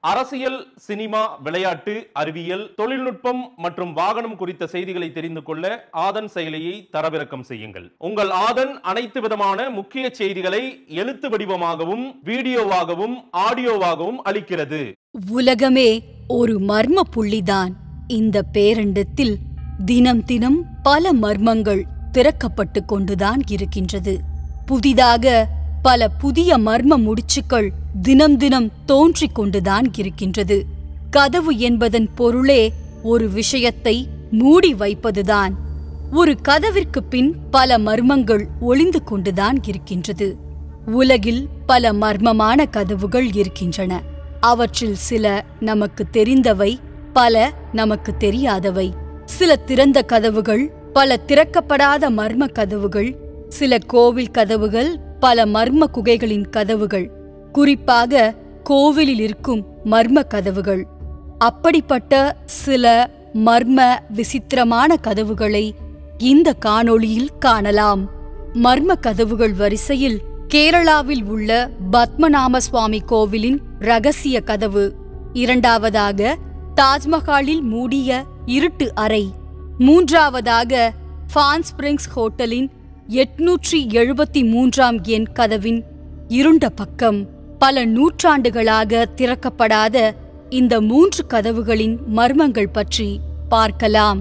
அரசியல் சினிமா விளையாட்டு அறிவியல் தொழில்நுட்பம் மற்றும் வாகனம் குறித்த செய்திகளை தெரிந்து கொள்ள ஆதன் செயலியை தரவிறக்கம் செய்யுங்கள் உங்கள் ஆதன் அனைத்து விதமான முக்கிய செய்திகளை எழுத்து வடிவமாகவும் வீடியோவாகவும் ஆடியோவாகவும் அளிக்கிறது உலகமே ஒரு மர்ம புள்ளிதான் இந்த பேரண்டத்தில் தினம் தினம் பல மர்மங்கள் திறக்கப்பட்டு கொண்டுதான் இருக்கின்றது புதிதாக பல புதிய மர்ம முடிச்சுக்கள் தினம் தினம் தோன்றிக் கொண்டுதான் இருக்கின்றது கதவு என்பதன் பொருளே ஒரு விஷயத்தை மூடி வைப்பதுதான் ஒரு கதவிற்கு பின் பல மர்மங்கள் ஒளிந்து கொண்டுதான் இருக்கின்றது உலகில் பல மர்மமான கதவுகள் இருக்கின்றன அவற்றில் சில நமக்கு தெரிந்தவை பல நமக்கு தெரியாதவை சில திறந்த கதவுகள் பல திறக்கப்படாத மர்ம கதவுகள் சில கோவில் கதவுகள் பல மர்ம குகைகளின் கதவுகள் குறிப்பாக கோவிலில் இருக்கும் மர்ம கதவுகள் அப்படிப்பட்ட சில மர்ம விசித்திரமான கதவுகளை இந்த காணொளியில் காணலாம் மர்ம கதவுகள் வரிசையில் கேரளாவில் உள்ள பத்மநாப சுவாமி கோவிலின் ரகசிய கதவு இரண்டாவதாக தாஜ்மஹாலில் மூடிய இருட்டு அறை மூன்றாவதாக ஃபான் ஸ்பிரிங்ஸ் ஹோட்டலின் எட்நூற்றி எழுபத்தி மூன்றாம் எண் கதவின் இருண்ட பக்கம் பல நூற்றாண்டுகளாக திறக்கப்படாத இந்த மூன்று கதவுகளின் மர்மங்கள் பற்றி பார்க்கலாம்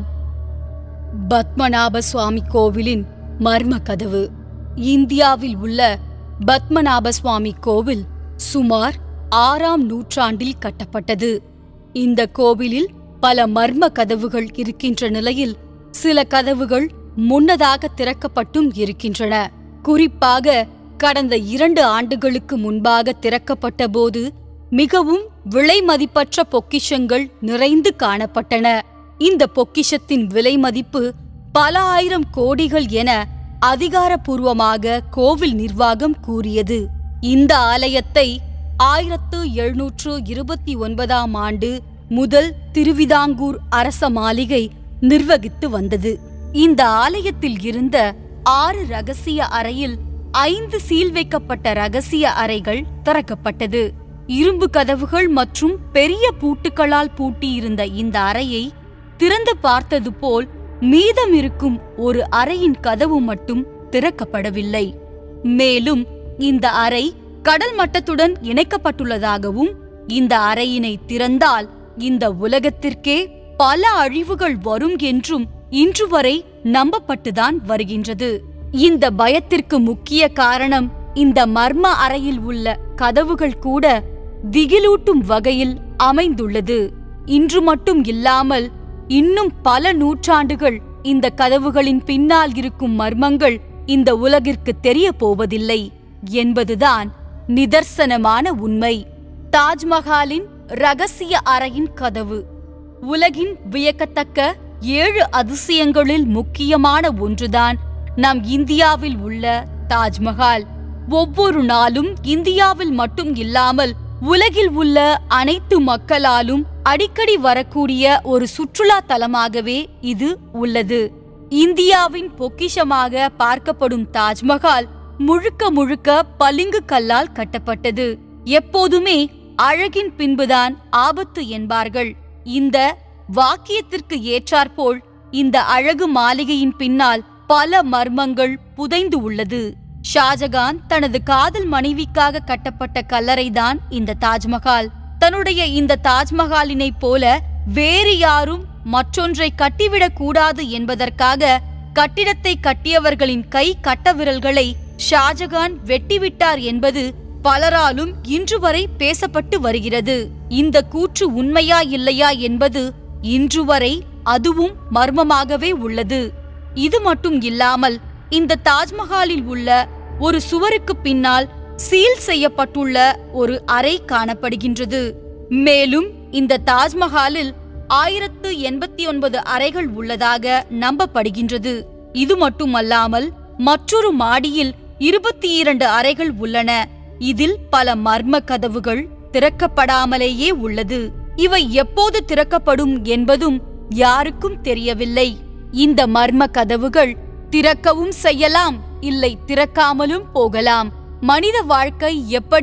பத்மநாப சுவாமி கோவிலின் மர்ம கதவு இந்தியாவில் உள்ள பத்மநாப சுவாமி கோவில் சுமார் ஆறாம் நூற்றாண்டில் கட்டப்பட்டது இந்த கோவிலில் பல மர்ம கதவுகள் இருக்கின்ற நிலையில் சில கதவுகள் முன்னதாக திறக்கப்பட்டும் இருக்கின்றன குறிப்பாக கடந்த இரண்டு ஆண்டுகளுக்கு முன்பாக திறக்கப்பட்ட போது மிகவும் விலை மதிப்பற்ற பொக்கிஷங்கள் நிறைந்து காணப்பட்டன இந்த பொக்கிஷத்தின் விலை மதிப்பு பல ஆயிரம் கோடிகள் என அதிகாரப்பூர்வமாக கோவில் நிர்வாகம் கூறியது இந்த ஆலயத்தை ஆயிரத்து எழுநூற்று இருபத்தி ஒன்பதாம் ஆண்டு முதல் திருவிதாங்கூர் அரச மாளிகை நிர்வகித்து வந்தது இந்த ஆலயத்தில் இருந்த ஆறு ரகசிய அறையில் ஐந்து சீல் வைக்கப்பட்ட ரகசிய அறைகள் திறக்கப்பட்டது இரும்பு கதவுகள் மற்றும் பெரிய பூட்டுக்களால் பூட்டியிருந்த இந்த அறையை திறந்து பார்த்தது போல் மீதம் இருக்கும் ஒரு அறையின் கதவு மட்டும் திறக்கப்படவில்லை மேலும் இந்த அறை கடல் மட்டத்துடன் இணைக்கப்பட்டுள்ளதாகவும் இந்த அறையினை திறந்தால் இந்த உலகத்திற்கே பல அழிவுகள் வரும் என்றும் இன்று வரை நம்பப்பட்டுதான் வருகின்றது இந்த பயத்திற்கு முக்கிய காரணம் இந்த மர்ம அறையில் உள்ள கதவுகள் கூட திகிலூட்டும் வகையில் அமைந்துள்ளது இன்று மட்டும் இல்லாமல் இன்னும் பல நூற்றாண்டுகள் இந்த கதவுகளின் பின்னால் இருக்கும் மர்மங்கள் இந்த உலகிற்கு தெரிய போவதில்லை என்பதுதான் நிதர்சனமான உண்மை தாஜ்மஹாலின் ரகசிய அறையின் கதவு உலகின் வியக்கத்தக்க ஏழு அதிசயங்களில் முக்கியமான ஒன்றுதான் நம் இந்தியாவில் உள்ள தாஜ்மஹால் ஒவ்வொரு நாளும் இந்தியாவில் மட்டும் இல்லாமல் உலகில் உள்ள அனைத்து மக்களாலும் அடிக்கடி வரக்கூடிய ஒரு சுற்றுலா தலமாகவே இது உள்ளது இந்தியாவின் பொக்கிஷமாக பார்க்கப்படும் தாஜ்மஹால் முழுக்க முழுக்க பளிங்கு கல்லால் கட்டப்பட்டது எப்போதுமே அழகின் பின்புதான் ஆபத்து என்பார்கள் இந்த வாக்கியத்திற்கு ஏற்றாற்போல் இந்த அழகு மாளிகையின் பின்னால் பல மர்மங்கள் புதைந்து உள்ளது ஷாஜகான் தனது காதல் மனைவிக்காக கட்டப்பட்ட கல்லறைதான் இந்த தாஜ்மஹால் தன்னுடைய இந்த தாஜ்மஹாலினைப் போல வேறு யாரும் மற்றொன்றை கட்டிவிடக் கூடாது என்பதற்காக கட்டிடத்தை கட்டியவர்களின் கை கட்டவிரல்களை ஷாஜகான் வெட்டிவிட்டார் என்பது பலராலும் இன்று வரை பேசப்பட்டு வருகிறது இந்த கூற்று உண்மையா இல்லையா என்பது இன்று வரை அதுவும் மர்மமாகவே உள்ளது இது மட்டும் இல்லாமல் இந்த தாஜ்மஹாலில் உள்ள ஒரு சுவருக்கு பின்னால் சீல் செய்யப்பட்டுள்ள ஒரு அறை காணப்படுகின்றது மேலும் இந்த தாஜ்மஹாலில் ஆயிரத்து எண்பத்தி ஒன்பது அறைகள் உள்ளதாக நம்பப்படுகின்றது இது மட்டுமல்லாமல் மற்றொரு மாடியில் இருபத்தி இரண்டு அறைகள் உள்ளன இதில் பல மர்ம கதவுகள் திறக்கப்படாமலேயே உள்ளது இவை எப்போது திறக்கப்படும் என்பதும் யாருக்கும் தெரியவில்லை இந்த மர்ம கதவுகள் திறக்கவும் செய்யலாம் இல்லை திறக்காமலும் போகலாம் மனித வாழ்க்கை எப்படி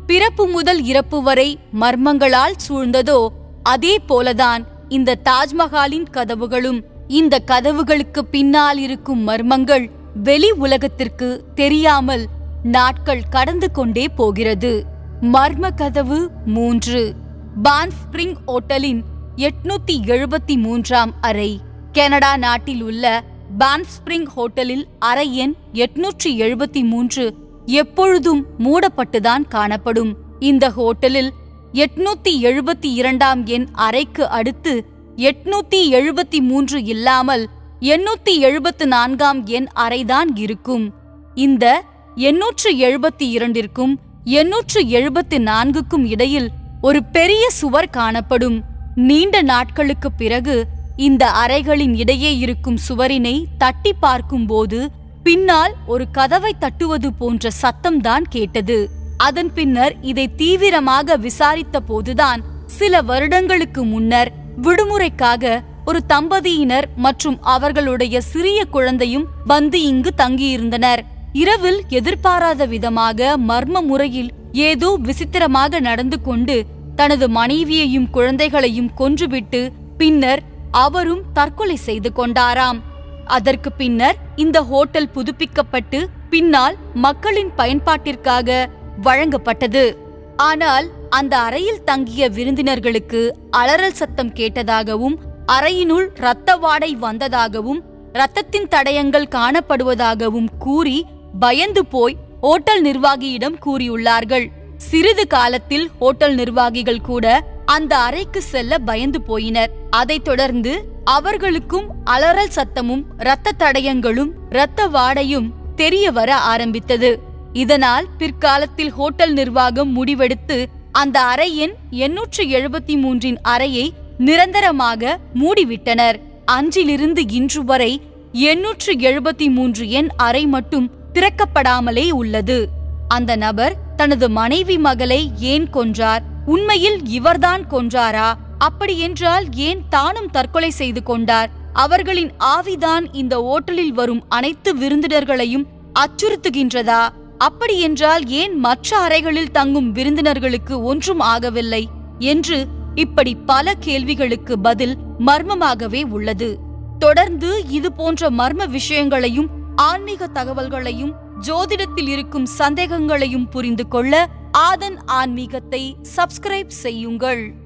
பிறப்பு முதல் இறப்பு வரை மர்மங்களால் சூழ்ந்ததோ அதே போலதான் இந்த தாஜ்மஹாலின் கதவுகளும் இந்த கதவுகளுக்கு பின்னால் இருக்கும் மர்மங்கள் வெளி உலகத்திற்கு தெரியாமல் நாட்கள் கடந்து கொண்டே போகிறது மர்ம கதவு மூன்று பான் ஸ்பிரிங் ஓட்டலின் எட்நூத்தி எழுபத்தி மூன்றாம் அறை கனடா நாட்டில் உள்ள பான் ஸ்பிரிங் ஹோட்டலில் அறை எண் எட்நூற்றி எழுபத்தி மூன்று எப்பொழுதும் மூடப்பட்டுதான் காணப்படும் இந்த ஹோட்டலில் எட்நூத்தி எழுபத்தி இரண்டாம் எண் அறைக்கு அடுத்து எட்நூத்தி எழுபத்தி மூன்று இல்லாமல் எண்ணூத்தி எழுபத்து நான்காம் எண் அறைதான் இருக்கும் இந்த எண்ணூற்று எழுபத்தி இரண்டிற்கும் எண்ணூற்று எழுபத்து நான்குக்கும் இடையில் ஒரு பெரிய சுவர் காணப்படும் நீண்ட நாட்களுக்கு பிறகு இந்த அறைகளின் இடையே இருக்கும் சுவரினை தட்டி பார்க்கும்போது பின்னால் ஒரு கதவை தட்டுவது போன்ற சத்தம்தான் கேட்டது அதன் பின்னர் இதை தீவிரமாக விசாரித்த போதுதான் சில வருடங்களுக்கு முன்னர் விடுமுறைக்காக ஒரு தம்பதியினர் மற்றும் அவர்களுடைய சிறிய குழந்தையும் வந்து இங்கு தங்கியிருந்தனர் இரவில் எதிர்பாராத விதமாக மர்ம முறையில் ஏதோ விசித்திரமாக நடந்து கொண்டு தனது மனைவியையும் குழந்தைகளையும் கொன்றுவிட்டு பின்னர் அவரும் தற்கொலை செய்து கொண்டாராம் அதற்கு பின்னர் இந்த ஹோட்டல் புதுப்பிக்கப்பட்டு பின்னால் மக்களின் பயன்பாட்டிற்காக வழங்கப்பட்டது ஆனால் அந்த அறையில் தங்கிய விருந்தினர்களுக்கு அலறல் சத்தம் கேட்டதாகவும் அறையினுள் இரத்த வாடை வந்ததாகவும் இரத்தத்தின் தடயங்கள் காணப்படுவதாகவும் கூறி பயந்து போய் ஓட்டல் நிர்வாகியிடம் கூறியுள்ளார்கள் சிறிது காலத்தில் ஹோட்டல் நிர்வாகிகள் கூட அந்த அறைக்கு செல்ல பயந்து போயினர் அதைத் தொடர்ந்து அவர்களுக்கும் அலறல் சத்தமும் இரத்த தடயங்களும் இரத்த வாடையும் தெரிய வர ஆரம்பித்தது இதனால் பிற்காலத்தில் ஹோட்டல் நிர்வாகம் முடிவெடுத்து அந்த அறை எண் எண்ணூற்று எழுபத்தி மூன்றின் அறையை நிரந்தரமாக மூடிவிட்டனர் அன்றிலிருந்து இன்று வரை எண்ணூற்று எழுபத்தி மூன்று எண் அறை மட்டும் திறக்கப்படாமலே உள்ளது அந்த நபர் தனது மனைவி மகளை ஏன் கொன்றார் உண்மையில் இவர்தான் கொன்றாரா அப்படியென்றால் ஏன் தானும் தற்கொலை செய்து கொண்டார் அவர்களின் ஆவிதான் இந்த ஓட்டலில் வரும் அனைத்து விருந்தினர்களையும் அச்சுறுத்துகின்றதா அப்படியென்றால் ஏன் மற்ற அறைகளில் தங்கும் விருந்தினர்களுக்கு ஒன்றும் ஆகவில்லை என்று இப்படி பல கேள்விகளுக்கு பதில் மர்மமாகவே உள்ளது தொடர்ந்து இது போன்ற மர்ம விஷயங்களையும் ஆன்மீக தகவல்களையும் ஜோதிடத்தில் இருக்கும் சந்தேகங்களையும் புரிந்து கொள்ள ஆதன் ஆன்மீகத்தை சப்ஸ்கிரைப் செய்யுங்கள்